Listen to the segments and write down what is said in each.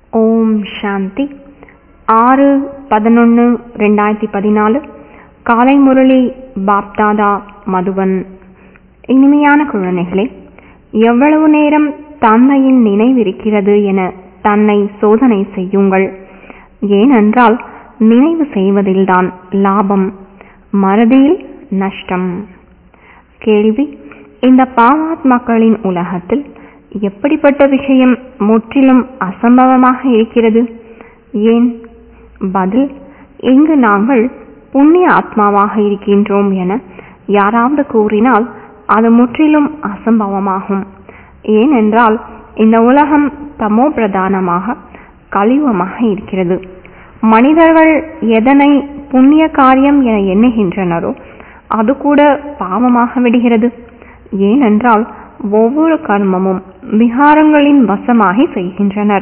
ஓம் சாந்தி ஆறு பதினொன்று ரெண்டாயிரத்தி பதினாலு காலை முரளி பாப்தாதா மதுவன் இனிமையான குழந்தைகளே எவ்வளவு நேரம் தந்தையின் நினைவிருக்கிறது என தன்னை சோதனை செய்யுங்கள் ஏனென்றால் நினைவு செய்வதில்தான் லாபம் மறதியில் நஷ்டம் கேள்வி இந்த பாவாத்மாக்களின் உலகத்தில் எப்படிப்பட்ட விஷயம் முற்றிலும் அசம்பவமாக இருக்கிறது ஏன் பதில் இங்கு நாங்கள் புண்ணிய ஆத்மாவாக இருக்கின்றோம் என யாராவது கூறினால் அது முற்றிலும் அசம்பவமாகும் ஏனென்றால் இந்த உலகம் தமோ பிரதானமாக கலிவமாக இருக்கிறது மனிதர்கள் எதனை புண்ணிய காரியம் என எண்ணுகின்றனரோ அது கூட பாவமாக விடுகிறது ஏனென்றால் ஒவ்வொரு கர்மமும் விகாரங்களின் வசமாகி செய்கின்றனர்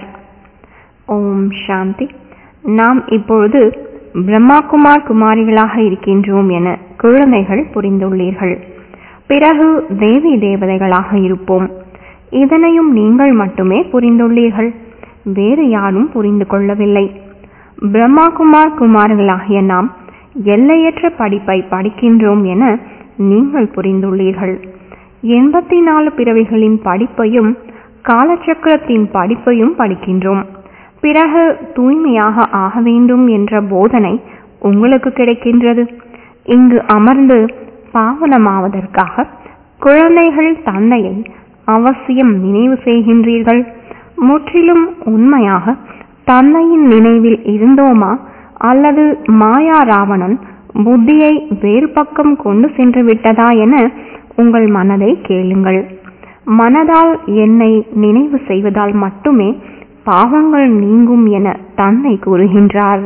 ஓம் சாந்தி நாம் இப்பொழுது பிரம்மாகுமார் குமாரிகளாக இருக்கின்றோம் என குழந்தைகள் புரிந்துள்ளீர்கள் பிறகு தேவி தேவதைகளாக இருப்போம் இதனையும் நீங்கள் மட்டுமே புரிந்துள்ளீர்கள் வேறு யாரும் புரிந்து கொள்ளவில்லை பிரம்மாகுமார் குமார்களாகிய நாம் எல்லையற்ற படிப்பை படிக்கின்றோம் என நீங்கள் புரிந்துள்ளீர்கள் எண்பத்தி நாலு பிறவிகளின் படிப்பையும் காலச்சக்கரத்தின் படிப்பையும் படிக்கின்றோம் பிறகு தூய்மையாக ஆக வேண்டும் என்ற போதனை உங்களுக்கு கிடைக்கின்றது இங்கு அமர்ந்து பாவனமாவதற்காக குழந்தைகள் தந்தையை அவசியம் நினைவு செய்கின்றீர்கள் முற்றிலும் உண்மையாக தந்தையின் நினைவில் இருந்தோமா அல்லது மாயா ராவணன் புத்தியை வேறு பக்கம் கொண்டு சென்று விட்டதா என உங்கள் மனதை கேளுங்கள் மனதால் என்னை நினைவு செய்வதால் மட்டுமே பாவங்கள் நீங்கும் என தந்தை கூறுகின்றார்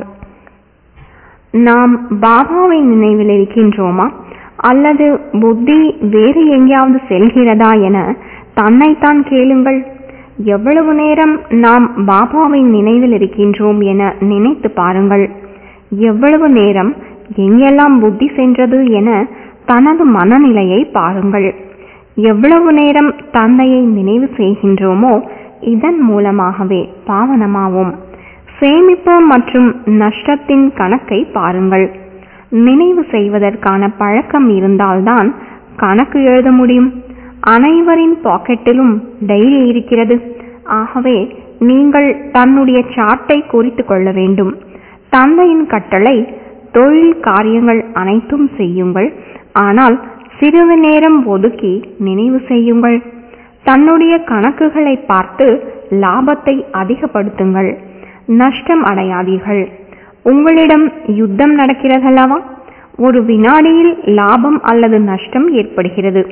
நாம் பாபாவின் நினைவில் இருக்கின்றோமா அல்லது புத்தி வேறு எங்கேயாவது செல்கிறதா என தன்னைத்தான் கேளுங்கள் எவ்வளவு நேரம் நாம் பாபாவின் நினைவில் இருக்கின்றோம் என நினைத்து பாருங்கள் எவ்வளவு நேரம் எங்கெல்லாம் புத்தி சென்றது என தனது மனநிலையை பாருங்கள் எவ்வளவு நேரம் தந்தையை நினைவு செய்கின்றோமோ இதன் மூலமாகவே பாவனமாவோம் சேமிப்பு மற்றும் நஷ்டத்தின் கணக்கை பாருங்கள் நினைவு செய்வதற்கான பழக்கம் இருந்தால்தான் கணக்கு எழுத முடியும் அனைவரின் பாக்கெட்டிலும் டைரி இருக்கிறது ஆகவே நீங்கள் தன்னுடைய சார்ட்டை குறித்து கொள்ள வேண்டும் தந்தையின் கட்டளை தொழில் காரியங்கள் அனைத்தும் செய்யுங்கள் ஆனால் சிறிது நேரம் ஒதுக்கி நினைவு செய்யுங்கள் தன்னுடைய கணக்குகளை பார்த்து லாபத்தை அதிகப்படுத்துங்கள் நஷ்டம் அடையாதீர்கள் உங்களிடம் யுத்தம் நடக்கிறதல்லவா ஒரு வினாடியில் லாபம் அல்லது நஷ்டம் ஏற்படுகிறது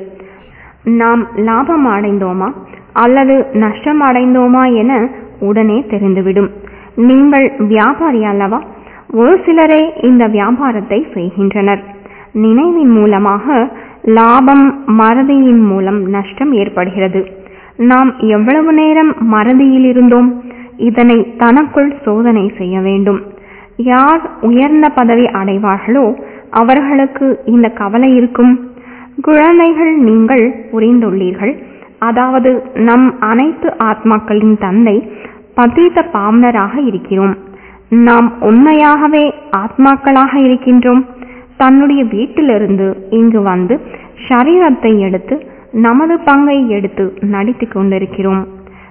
நாம் லாபம் அடைந்தோமா அல்லது நஷ்டம் அடைந்தோமா என உடனே தெரிந்துவிடும் நீங்கள் வியாபாரி அல்லவா ஒரு சிலரே இந்த வியாபாரத்தை செய்கின்றனர் நினைவின் மூலமாக லாபம் மறதியின் மூலம் நஷ்டம் ஏற்படுகிறது நாம் எவ்வளவு நேரம் மறதியில் இருந்தோம் இதனை தனக்குள் சோதனை செய்ய வேண்டும் யார் உயர்ந்த பதவி அடைவார்களோ அவர்களுக்கு இந்த கவலை இருக்கும் குழந்தைகள் நீங்கள் புரிந்துள்ளீர்கள் அதாவது நம் அனைத்து ஆத்மாக்களின் தந்தை பதீத பாவனராக இருக்கிறோம் நாம் உண்மையாகவே ஆத்மாக்களாக இருக்கின்றோம் தன்னுடைய வீட்டிலிருந்து இங்கு வந்து ஷரீரத்தை எடுத்து நமது பங்கை எடுத்து நடித்து கொண்டிருக்கிறோம்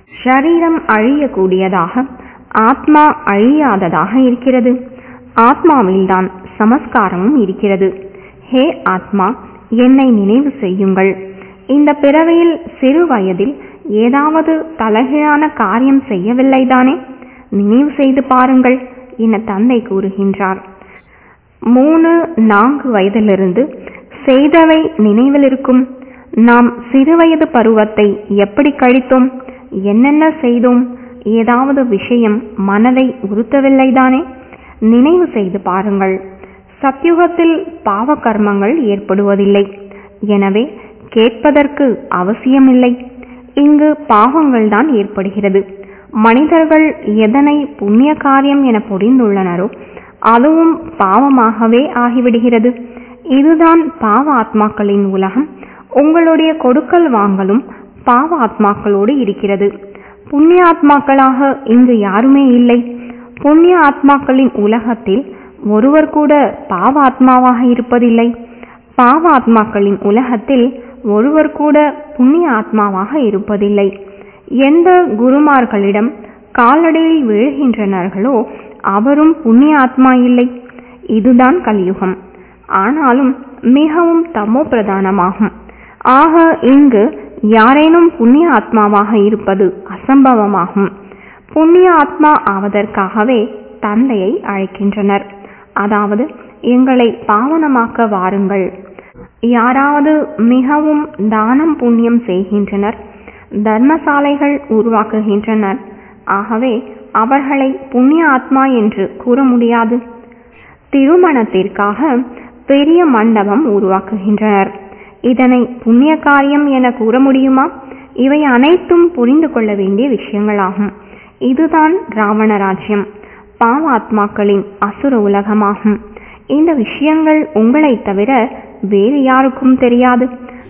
ஷரீரம் அழியக்கூடியதாக ஆத்மா அழியாததாக இருக்கிறது ஆத்மாவில்தான் சமஸ்காரமும் இருக்கிறது ஹே ஆத்மா என்னை நினைவு செய்யுங்கள் இந்த பிறவியில் சிறு வயதில் ஏதாவது தலைகீழான காரியம் செய்யவில்லைதானே நினைவு செய்து பாருங்கள் என தந்தை கூறுகின்றார் மூணு நான்கு வயதிலிருந்து செய்தவை நினைவில் இருக்கும் நாம் சிறுவயது பருவத்தை எப்படி கழித்தோம் என்னென்ன செய்தோம் ஏதாவது விஷயம் மனதை உறுத்தவில்லைதானே நினைவு செய்து பாருங்கள் சத்யுகத்தில் பாவ கர்மங்கள் ஏற்படுவதில்லை எனவே கேட்பதற்கு அவசியமில்லை இங்கு பாவங்கள் தான் ஏற்படுகிறது மனிதர்கள் எதனை புண்ணிய காரியம் என புரிந்துள்ளனரோ அதுவும் பாவமாகவே ஆகிவிடுகிறது இதுதான் பாவ ஆத்மாக்களின் உலகம் உங்களுடைய கொடுக்கல் வாங்கலும் பாவ ஆத்மாக்களோடு இருக்கிறது புண்ணிய ஆத்மாக்களாக இங்கு யாருமே இல்லை புண்ணிய ஆத்மாக்களின் உலகத்தில் ஒருவர் கூட பாவ ஆத்மாவாக இருப்பதில்லை பாவ ஆத்மாக்களின் உலகத்தில் ஒருவர் கூட புண்ணிய ஆத்மாவாக இருப்பதில்லை எந்த குருமார்களிடம் காலடியில் விழுகின்றனர்களோ அவரும் புண்ணிய ஆத்மா இல்லை இதுதான் கலியுகம் ஆனாலும் மிகவும் தமோ பிரதானமாகும் ஆக இங்கு யாரேனும் புண்ணிய ஆத்மாவாக இருப்பது அசம்பவமாகும் புண்ணிய ஆத்மா ஆவதற்காகவே தந்தையை அழைக்கின்றனர் அதாவது எங்களை பாவனமாக்க வாருங்கள் யாராவது மிகவும் தானம் புண்ணியம் செய்கின்றனர் தர்மசாலைகள் உருவாக்குகின்றனர் ஆகவே அவர்களை புண்ணிய ஆத்மா என்று கூற முடியாது திருமணத்திற்காக பெரிய மண்டபம் உருவாக்குகின்றனர் இதனை புண்ணிய காரியம் என கூற முடியுமா இவை அனைத்தும் புரிந்து கொள்ள வேண்டிய விஷயங்களாகும் இதுதான் ராவண ராஜ்யம் பாவாத்மாக்களின் அசுர உலகமாகும் இந்த விஷயங்கள் உங்களை தவிர வேறு யாருக்கும் தெரியாது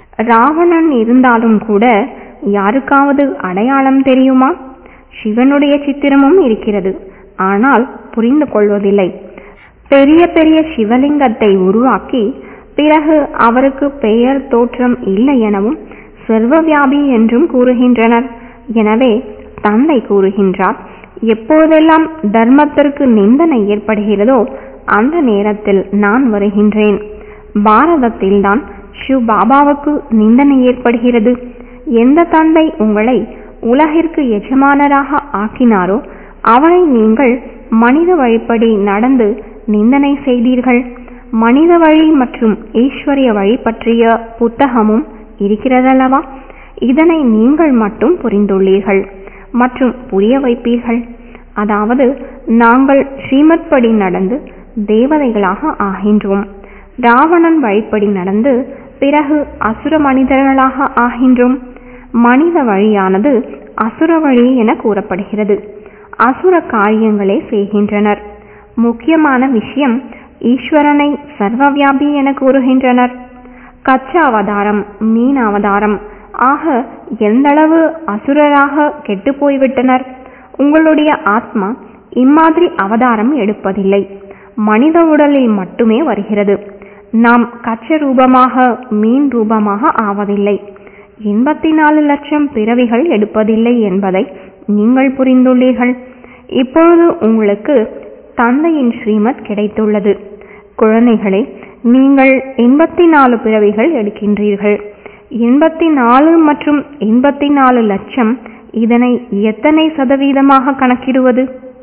ராவணன் இருந்தாலும் கூட யாருக்காவது அடையாளம் தெரியுமா சிவனுடைய சித்திரமும் இருக்கிறது ஆனால் புரிந்து கொள்வதில்லை பெரிய பெரிய சிவலிங்கத்தை உருவாக்கி பிறகு அவருக்கு பெயர் தோற்றம் இல்லை எனவும் சர்வவியாபி என்றும் கூறுகின்றனர் எனவே தந்தை கூறுகின்றார் எப்போதெல்லாம் தர்மத்திற்கு நிந்தனை ஏற்படுகிறதோ அந்த நேரத்தில் நான் வருகின்றேன் பாரதத்தில்தான் ஷிவ் பாபாவுக்கு நிந்தனை ஏற்படுகிறது எந்த தந்தை உங்களை உலகிற்கு எஜமானராக ஆக்கினாரோ அவரை நீங்கள் மனித வழிப்படி நடந்து நிந்தனை செய்தீர்கள் மனித வழி மற்றும் ஈஸ்வரிய வழி பற்றிய புத்தகமும் இருக்கிறதல்லவா இதனை நீங்கள் மட்டும் புரிந்துள்ளீர்கள் மற்றும் புரிய வைப்பீர்கள் அதாவது நாங்கள் ஸ்ரீமத் படி நடந்து தேவதைகளாக ஆகின்றோம் ராவணன் வழிப்படி நடந்து பிறகு அசுர மனிதர்களாக ஆகின்றோம் மனித வழியானது அசுர வழி என கூறப்படுகிறது அசுர காரியங்களே செய்கின்றனர் முக்கியமான விஷயம் ஈஸ்வரனை சர்வவியாபி என கூறுகின்றனர் கச்ச அவதாரம் மீன் அவதாரம் ஆக எந்தளவு அசுரராக கெட்டு போய்விட்டனர் உங்களுடைய ஆத்மா இம்மாதிரி அவதாரம் எடுப்பதில்லை மனித உடலில் மட்டுமே வருகிறது நாம் கச்ச ரூபமாக மீன் ரூபமாக ஆவதில்லை எண்பத்தி நாலு லட்சம் பிறவிகள் எடுப்பதில்லை என்பதை நீங்கள் புரிந்துள்ளீர்கள் இப்பொழுது உங்களுக்கு தந்தையின் ஸ்ரீமத் கிடைத்துள்ளது குழந்தைகளே நீங்கள் எண்பத்தி நாலு பிறவிகள் எடுக்கின்றீர்கள் எண்பத்தி நாலு மற்றும் எண்பத்தி நாலு லட்சம் இதனை எத்தனை சதவீதமாக கணக்கிடுவது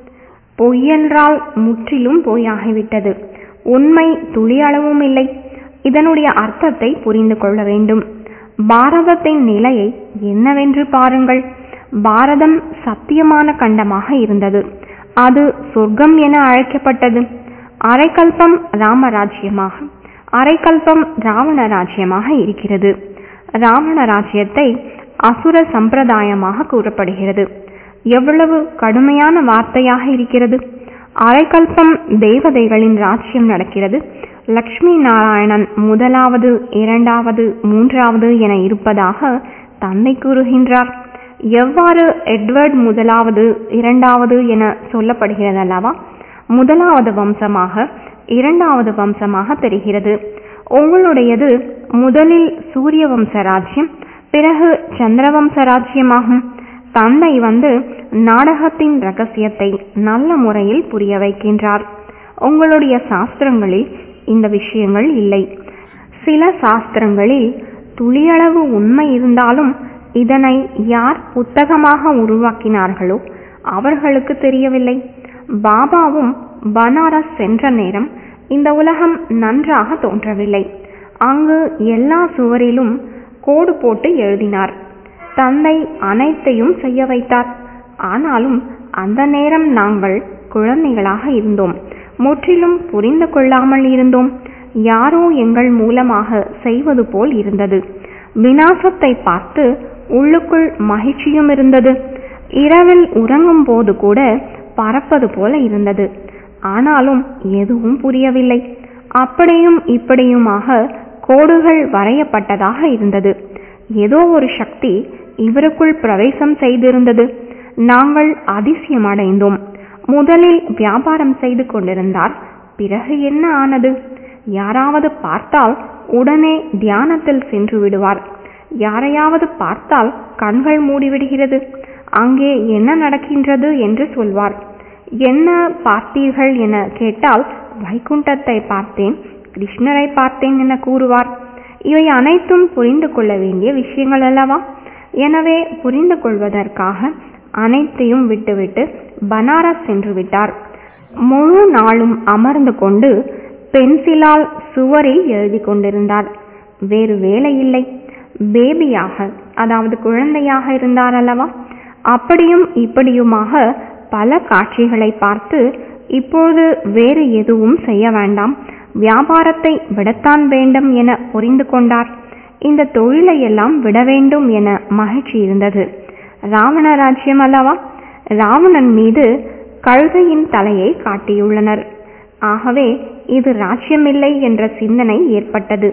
பொய்யென்றால் முற்றிலும் பொய்யாகிவிட்டது உண்மை துளியளவும் இல்லை இதனுடைய அர்த்தத்தை புரிந்து கொள்ள வேண்டும் பாரதத்தின் நிலையை என்னவென்று பாருங்கள் பாரதம் சத்தியமான கண்டமாக இருந்தது அது சொர்க்கம் என அழைக்கப்பட்டது அரைக்கல்பம் ராமராஜ்யமாக அரைக்கல்பம் ராவண ராஜ்யமாக இருக்கிறது ராவண ராஜ்யத்தை அசுர சம்பிரதாயமாக கூறப்படுகிறது எவ்வளவு கடுமையான வார்த்தையாக இருக்கிறது அரைக்கல்பம் தேவதைகளின் ராஜ்யம் நடக்கிறது லக்ஷ்மி நாராயணன் முதலாவது இரண்டாவது மூன்றாவது என இருப்பதாக தன்னை கூறுகின்றார் எவ்வாறு எட்வர்ட் முதலாவது இரண்டாவது என சொல்லப்படுகிறது அல்லவா முதலாவது வம்சமாக இரண்டாவது வம்சமாக தெரிகிறது உங்களுடையது முதலில் சூரிய வம்ச ராஜ்யம் பிறகு சந்திரவம்ச ராஜ்யமாகும் தந்தை வந்து நாடகத்தின் ரகசியத்தை நல்ல முறையில் புரிய வைக்கின்றார் உங்களுடைய சாஸ்திரங்களில் இந்த விஷயங்கள் இல்லை சில சாஸ்திரங்களில் துளியளவு உண்மை இருந்தாலும் இதனை யார் புத்தகமாக உருவாக்கினார்களோ அவர்களுக்கு தெரியவில்லை பாபாவும் பனாரஸ் சென்ற நேரம் இந்த உலகம் நன்றாக தோன்றவில்லை அங்கு எல்லா சுவரிலும் கோடு போட்டு எழுதினார் தந்தை அனைத்தையும் செய்ய வைத்தார் ஆனாலும் அந்த நேரம் நாங்கள் குழந்தைகளாக இருந்தோம் முற்றிலும் புரிந்து கொள்ளாமல் இருந்தோம் யாரோ எங்கள் மூலமாக செய்வது போல் இருந்தது வினாசத்தை பார்த்து உள்ளுக்குள் மகிழ்ச்சியும் இருந்தது இரவில் உறங்கும் போது கூட பறப்பது போல இருந்தது ஆனாலும் எதுவும் புரியவில்லை அப்படியும் இப்படியுமாக கோடுகள் வரையப்பட்டதாக இருந்தது ஏதோ ஒரு சக்தி இவருக்குள் பிரவேசம் செய்திருந்தது நாங்கள் அதிசயமடைந்தோம் முதலில் வியாபாரம் செய்து கொண்டிருந்தார் பிறகு என்ன ஆனது யாராவது பார்த்தால் உடனே தியானத்தில் சென்று விடுவார் யாரையாவது பார்த்தால் கண்கள் மூடிவிடுகிறது அங்கே என்ன நடக்கின்றது என்று சொல்வார் என்ன பார்த்தீர்கள் என கேட்டால் வைகுண்டத்தை பார்த்தேன் கிருஷ்ணரை பார்த்தேன் என கூறுவார் இவை அனைத்தும் புரிந்து கொள்ள வேண்டிய விஷயங்கள் அல்லவா எனவே புரிந்து கொள்வதற்காக அனைத்தையும் விட்டுவிட்டு பனாரஸ் சென்று விட்டார் முழு நாளும் அமர்ந்து கொண்டு பென்சிலால் சுவரில் எழுதி கொண்டிருந்தார் வேறு வேலை இல்லை பேபியாக அதாவது குழந்தையாக இருந்தார் அல்லவா அப்படியும் இப்படியுமாக பல காட்சிகளை பார்த்து இப்போது வேறு எதுவும் செய்ய வேண்டாம் வியாபாரத்தை விடத்தான் வேண்டும் என புரிந்து கொண்டார் இந்த தொழிலை எல்லாம் விட வேண்டும் என மகிழ்ச்சி இருந்தது ராவண ராஜ்யம் அல்லவா ராவணன் மீது கழுதையின் தலையை காட்டியுள்ளனர் ஆகவே இது ராஜ்யமில்லை என்ற சிந்தனை ஏற்பட்டது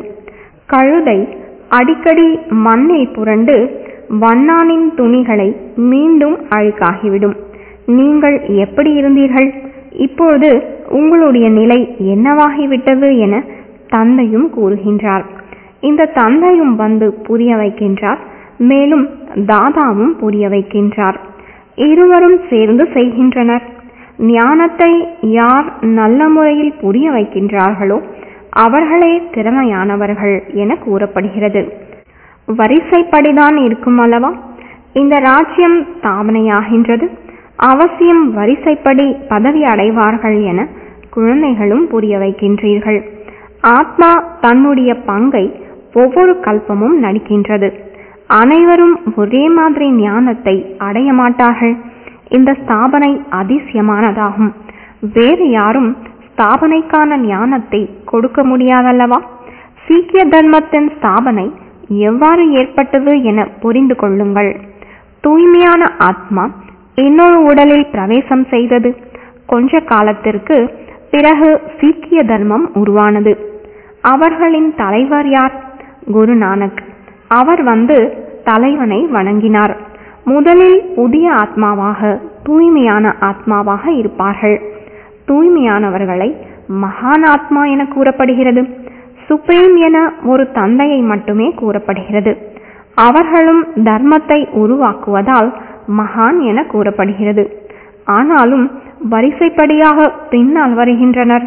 கழுதை அடிக்கடி மண்ணில் புரண்டு வண்ணானின் துணிகளை மீண்டும் அழுக்காகிவிடும் நீங்கள் எப்படி இருந்தீர்கள் இப்போது உங்களுடைய நிலை என்னவாகிவிட்டது என தந்தையும் கூறுகின்றார் இந்த தந்தையும் வந்து புரிய வைக்கின்றார் மேலும் தாதாவும் புரிய வைக்கின்றார் இருவரும் சேர்ந்து செய்கின்றனர் ஞானத்தை யார் நல்ல முறையில் புரிய வைக்கின்றார்களோ அவர்களே திறமையானவர்கள் என கூறப்படுகிறது வரிசைப்படிதான் இருக்கும் அல்லவா இந்த ராஜ்யம் ஸ்தாபனையாகின்றது அவசியம் வரிசைப்படி பதவி அடைவார்கள் என குழந்தைகளும் புரிய வைக்கின்றீர்கள் ஆத்மா தன்னுடைய பங்கை ஒவ்வொரு கல்பமும் நடிக்கின்றது அனைவரும் ஒரே மாதிரி ஞானத்தை அடைய மாட்டார்கள் இந்த ஸ்தாபனை அதிசயமானதாகும் வேறு யாரும் ஸ்தாபனைக்கான ஞானத்தை கொடுக்க முடியாதல்லவா சீக்கிய தர்மத்தின் ஸ்தாபனை எவ்வாறு ஏற்பட்டது என புரிந்து கொள்ளுங்கள் தூய்மையான ஆத்மா இன்னொரு உடலில் பிரவேசம் செய்தது கொஞ்ச காலத்திற்கு பிறகு சீக்கிய தர்மம் உருவானது அவர்களின் தலைவர் யார் குரு நானக் அவர் வந்து தலைவனை வணங்கினார் முதலில் புதிய ஆத்மாவாக தூய்மையான ஆத்மாவாக இருப்பார்கள் தூய்மையானவர்களை மகான் ஆத்மா என கூறப்படுகிறது சுப்ரீம் என ஒரு தந்தையை மட்டுமே கூறப்படுகிறது அவர்களும் தர்மத்தை உருவாக்குவதால் மகான் என கூறப்படுகிறது ஆனாலும் வரிசைப்படியாக பின்னால் வருகின்றனர்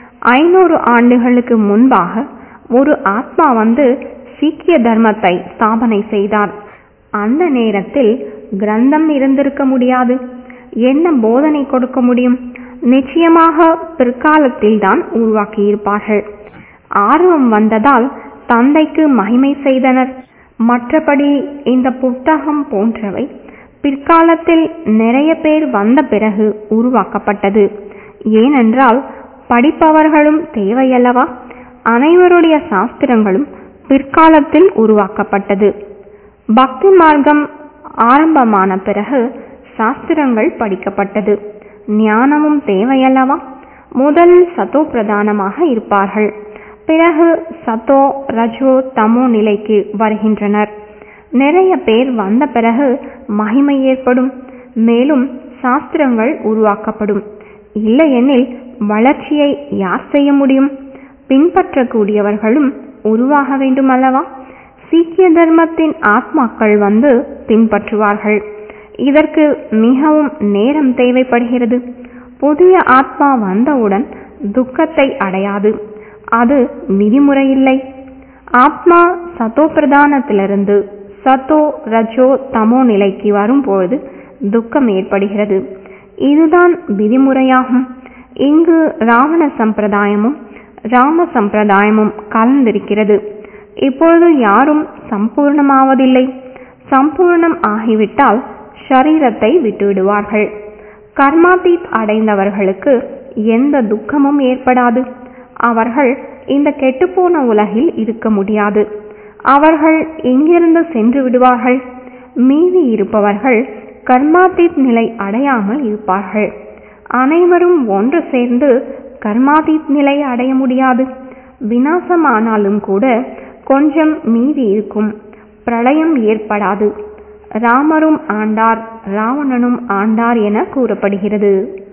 ஐநூறு ஆண்டுகளுக்கு முன்பாக ஒரு ஆத்மா வந்து சீக்கிய தர்மத்தை ஸ்தாபனை செய்தார் அந்த நேரத்தில் கிரந்தம் இருந்திருக்க முடியாது என்ன போதனை கொடுக்க முடியும் நிச்சயமாக பிற்காலத்தில் தான் உருவாக்கியிருப்பார்கள் ஆர்வம் வந்ததால் தந்தைக்கு மகிமை செய்தனர் மற்றபடி இந்த புத்தகம் போன்றவை பிற்காலத்தில் நிறைய பேர் வந்த பிறகு உருவாக்கப்பட்டது ஏனென்றால் படிப்பவர்களும் தேவையல்லவா அனைவருடைய சாஸ்திரங்களும் பிற்காலத்தில் உருவாக்கப்பட்டது பக்தி மார்க்கம் ஆரம்பமான பிறகு சாஸ்திரங்கள் படிக்கப்பட்டது ஞானமும் தேவையல்லவா முதலில் சத்தோ பிரதானமாக இருப்பார்கள் பிறகு சத்தோ ரஜோ தமோ நிலைக்கு வருகின்றனர் நிறைய பேர் வந்த பிறகு மகிமை ஏற்படும் மேலும் சாஸ்திரங்கள் உருவாக்கப்படும் இல்லையெனில் வளர்ச்சியை யார் செய்ய முடியும் பின்பற்றக்கூடியவர்களும் உருவாக வேண்டும் அல்லவா சீக்கிய தர்மத்தின் ஆத்மாக்கள் வந்து பின்பற்றுவார்கள் இதற்கு மிகவும் நேரம் தேவைப்படுகிறது புதிய ஆத்மா வந்தவுடன் துக்கத்தை அடையாது அது விதிமுறையில்லை ஆத்மா சத்தோ பிரதானத்திலிருந்து சத்தோ ரஜோ தமோ நிலைக்கு வரும்பொழுது துக்கம் ஏற்படுகிறது இதுதான் விதிமுறையாகும் இங்கு ராவண சம்பிரதாயமும் ராம சம்பிரதாயமும் கலந்திருக்கிறது இப்பொழுது யாரும் சம்பூர்ணமாவதில்லை சம்பூர்ணம் ஆகிவிட்டால் ஷரீரத்தை விட்டுவிடுவார்கள் கர்மாதீத் அடைந்தவர்களுக்கு எந்த துக்கமும் ஏற்படாது அவர்கள் இந்த கெட்டுப்போன உலகில் இருக்க முடியாது அவர்கள் இங்கிருந்து சென்று விடுவார்கள் மீதி இருப்பவர்கள் கர்மாதீத் நிலை அடையாமல் இருப்பார்கள் அனைவரும் ஒன்று சேர்ந்து கர்மாதீத் நிலை அடைய முடியாது வினாசமானாலும் கூட கொஞ்சம் மீதி இருக்கும் பிரளயம் ஏற்படாது ராமரும் ஆண்டார் ராவணனும் ஆண்டார் என கூறப்படுகிறது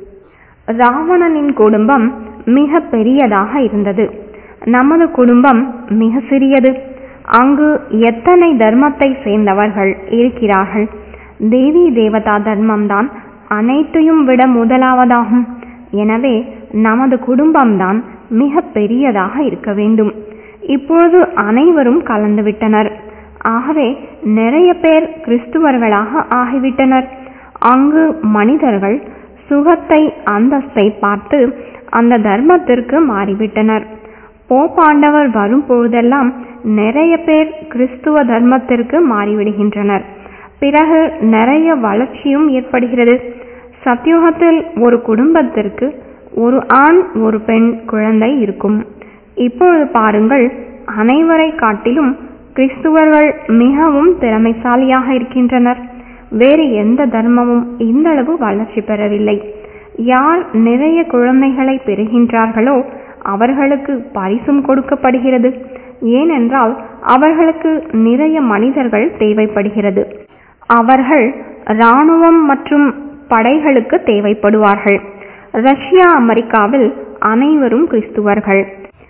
ராவணனின் குடும்பம் மிக பெரியதாக இருந்தது நமது குடும்பம் மிக சிறியது அங்கு எத்தனை தர்மத்தை சேர்ந்தவர்கள் இருக்கிறார்கள் தேவி தேவதா தர்மம்தான் அனைத்தையும் விட முதலாவதாகும் எனவே நமது குடும்பம்தான் மிக பெரியதாக இருக்க வேண்டும் இப்பொழுது அனைவரும் கலந்துவிட்டனர் ஆகவே நிறைய பேர் கிறிஸ்துவர்களாக ஆகிவிட்டனர் அங்கு மனிதர்கள் சுகத்தை அந்தஸ்தை பார்த்து அந்த தர்மத்திற்கு மாறிவிட்டனர் போப்பாண்டவர் வரும் பொழுதெல்லாம் நிறைய பேர் கிறிஸ்துவ தர்மத்திற்கு மாறிவிடுகின்றனர் பிறகு நிறைய வளர்ச்சியும் ஏற்படுகிறது சத்தியுகத்தில் ஒரு குடும்பத்திற்கு ஒரு ஆண் ஒரு பெண் குழந்தை இருக்கும் இப்பொழுது பாருங்கள் அனைவரை காட்டிலும் கிறிஸ்துவர்கள் மிகவும் திறமைசாலியாக இருக்கின்றனர் வேறு எந்த தர்மமும் இந்தளவு வளர்ச்சி பெறவில்லை யார் நிறைய குழந்தைகளை பெறுகின்றார்களோ அவர்களுக்கு பரிசும் கொடுக்கப்படுகிறது ஏனென்றால் அவர்களுக்கு நிறைய மனிதர்கள் தேவைப்படுகிறது அவர்கள் இராணுவம் மற்றும் படைகளுக்கு தேவைப்படுவார்கள் ரஷ்யா அமெரிக்காவில் அனைவரும் கிறிஸ்துவர்கள்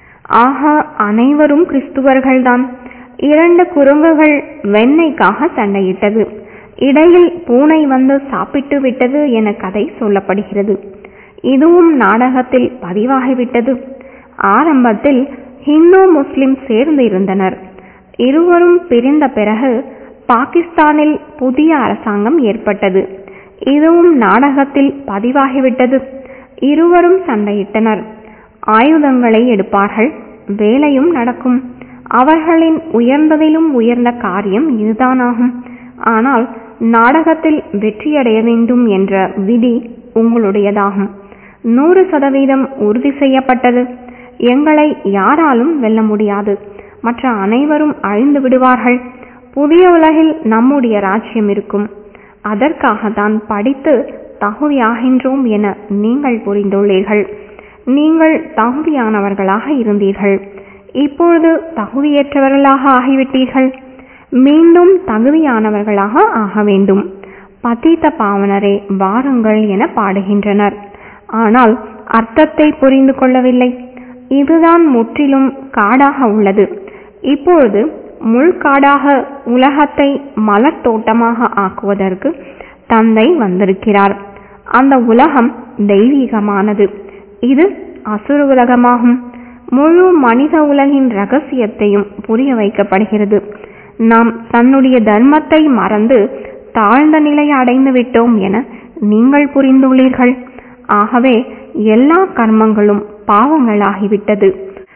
ஆக அனைவரும் கிறிஸ்துவர்கள்தான் இரண்டு குரங்குகள் வெண்ணெய்க்காக சண்டையிட்டது இடையில் பூனை வந்து சாப்பிட்டு விட்டது என கதை சொல்லப்படுகிறது இதுவும் நாடகத்தில் பதிவாகிவிட்டது ஆரம்பத்தில் ஹிந்து முஸ்லிம் சேர்ந்து இருந்தனர் இருவரும் பிரிந்த பிறகு பாகிஸ்தானில் புதிய அரசாங்கம் ஏற்பட்டது இதுவும் நாடகத்தில் பதிவாகிவிட்டது இருவரும் சண்டையிட்டனர் ஆயுதங்களை எடுப்பார்கள் வேலையும் நடக்கும் அவர்களின் உயர்ந்ததிலும் உயர்ந்த காரியம் இதுதானாகும் ஆனால் நாடகத்தில் வெற்றியடைய வேண்டும் என்ற விதி உங்களுடையதாகும் நூறு சதவீதம் உறுதி செய்யப்பட்டது எங்களை யாராலும் வெல்ல முடியாது மற்ற அனைவரும் அழிந்து விடுவார்கள் புதிய உலகில் நம்முடைய ராஜ்யம் இருக்கும் அதற்காக தான் படித்து தகுதியாகின்றோம் என நீங்கள் புரிந்துள்ளீர்கள் நீங்கள் தகுதியானவர்களாக இருந்தீர்கள் இப்பொழுது தகுதியற்றவர்களாக ஆகிவிட்டீர்கள் மீண்டும் தகுதியானவர்களாக ஆக வேண்டும் பதீத்த பாவனரே வாருங்கள் என பாடுகின்றனர் ஆனால் அர்த்தத்தை புரிந்து கொள்ளவில்லை இதுதான் முற்றிலும் காடாக உள்ளது இப்பொழுது முள்காடாக உலகத்தை மலர் தோட்டமாக ஆக்குவதற்கு தந்தை வந்திருக்கிறார் அந்த உலகம் தெய்வீகமானது இது அசுர உலகமாகும் முழு மனித உலகின் ரகசியத்தையும் புரிய வைக்கப்படுகிறது நாம் தன்னுடைய தர்மத்தை மறந்து தாழ்ந்த நிலை அடைந்து விட்டோம் என நீங்கள் புரிந்துள்ளீர்கள் ஆகவே எல்லா கர்மங்களும் பாவங்களாகிவிட்டது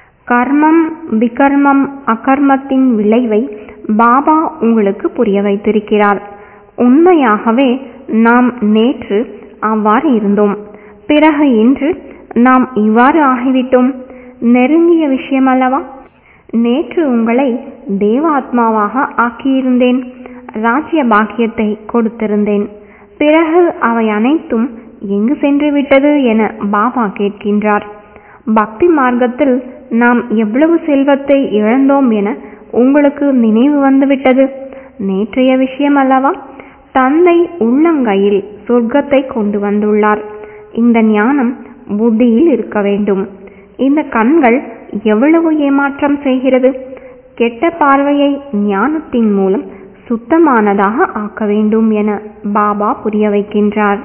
கர்மம் விகர்மம் அகர்மத்தின் விளைவை பாபா உங்களுக்கு புரிய வைத்திருக்கிறார் உண்மையாகவே நாம் நேற்று அவ்வாறு இருந்தோம் பிறகு இன்று நாம் இவ்வாறு ஆகிவிட்டோம் நெருங்கிய விஷயம் அல்லவா நேற்று உங்களை தேவாத்மாவாக ஆக்கியிருந்தேன் ராஜ்ய பாக்கியத்தை கொடுத்திருந்தேன் பிறகு அவை அனைத்தும் எங்கு சென்று விட்டது என பாபா கேட்கின்றார் பக்தி மார்க்கத்தில் நாம் எவ்வளவு செல்வத்தை இழந்தோம் என உங்களுக்கு நினைவு வந்துவிட்டது நேற்றைய விஷயம் அல்லவா தந்தை உள்ளங்கையில் சொர்க்கத்தை கொண்டு வந்துள்ளார் இந்த ஞானம் புத்தியில் இருக்க வேண்டும் இந்த கண்கள் எவ்வளவு ஏமாற்றம் செய்கிறது கெட்ட பார்வையை ஞானத்தின் மூலம் சுத்தமானதாக ஆக்க வேண்டும் என பாபா புரிய வைக்கின்றார்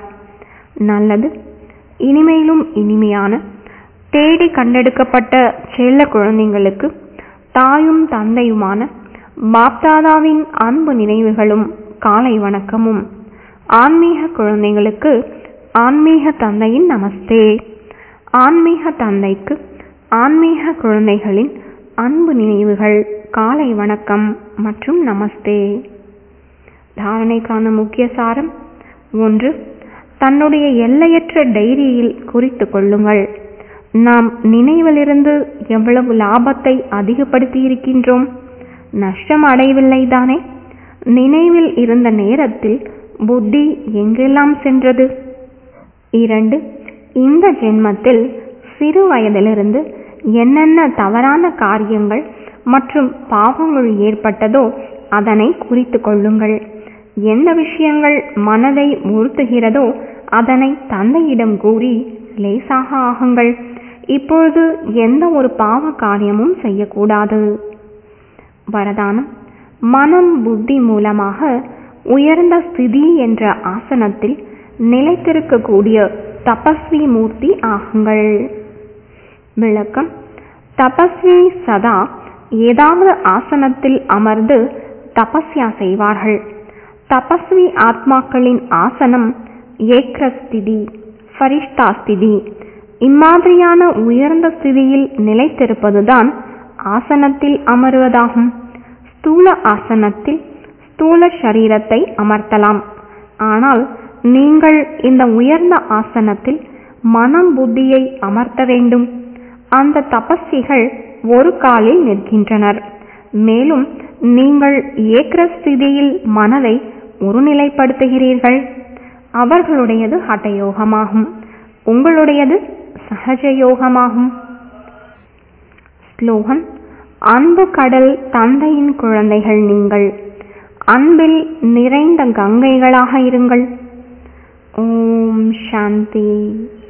நல்லது இனிமையிலும் இனிமையான தேடி கண்டெடுக்கப்பட்ட செல்ல குழந்தைங்களுக்கு தாயும் தந்தையுமான பாப்தாதாவின் அன்பு நினைவுகளும் காலை வணக்கமும் ஆன்மீக குழந்தைகளுக்கு ஆன்மீக தந்தையின் நமஸ்தே ஆன்மீக தந்தைக்கு ஆன்மீக குழந்தைகளின் அன்பு நினைவுகள் காலை வணக்கம் மற்றும் நமஸ்தே தாரணைக்கான முக்கிய சாரம் ஒன்று தன்னுடைய எல்லையற்ற டைரியில் குறித்து கொள்ளுங்கள் நாம் நினைவிலிருந்து எவ்வளவு லாபத்தை அதிகப்படுத்தி இருக்கின்றோம் நஷ்டம் அடையவில்லை தானே நினைவில் இருந்த நேரத்தில் புத்தி எங்கெல்லாம் சென்றது இரண்டு இந்த ஜென்மத்தில் சிறு வயதிலிருந்து என்னென்ன தவறான காரியங்கள் மற்றும் பாவங்கள் ஏற்பட்டதோ அதனை குறித்து கொள்ளுங்கள் எந்த விஷயங்கள் மனதை உறுத்துகிறதோ அதனை தந்தையிடம் கூறி லேசாக ஆகுங்கள் இப்பொழுது எந்த ஒரு பாவ காரியமும் செய்யக்கூடாது வரதானம் மனம் புத்தி மூலமாக உயர்ந்த ஸ்திதி என்ற ஆசனத்தில் நிலைத்திருக்கக்கூடிய தபஸ்வி மூர்த்தி ஆகுங்கள் விளக்கம் தபஸ்வி சதா ஏதாவது ஆசனத்தில் அமர்ந்து தபஸ்யா செய்வார்கள் தபஸ்வி ஆத்மாக்களின் ஆசனம் ஏக்ரஸ்திதி ஃபரிஷ்தா ஸ்திதி இம்மாதிரியான உயர்ந்த ஸ்திதியில் நிலைத்திருப்பதுதான் ஆசனத்தில் அமருவதாகும் ஸ்தூல ஆசனத்தில் ஸ்தூல சரீரத்தை அமர்த்தலாம் ஆனால் நீங்கள் இந்த உயர்ந்த ஆசனத்தில் மனம் புத்தியை அமர்த்த வேண்டும் அந்த தபஸ்விகள் ஒரு காலில் நிற்கின்றனர் மேலும் நீங்கள் ஏக்ரஸ்திதியில் மனதை ஒருநிலைப்படுத்துகிறீர்கள் அவர்களுடையது ஹட்டயோகமாகும் உங்களுடையது சகஜயோகமாகும் ஸ்லோகன் அன்பு கடல் தந்தையின் குழந்தைகள் நீங்கள் அன்பில் நிறைந்த கங்கைகளாக இருங்கள் ஓம் சாந்தி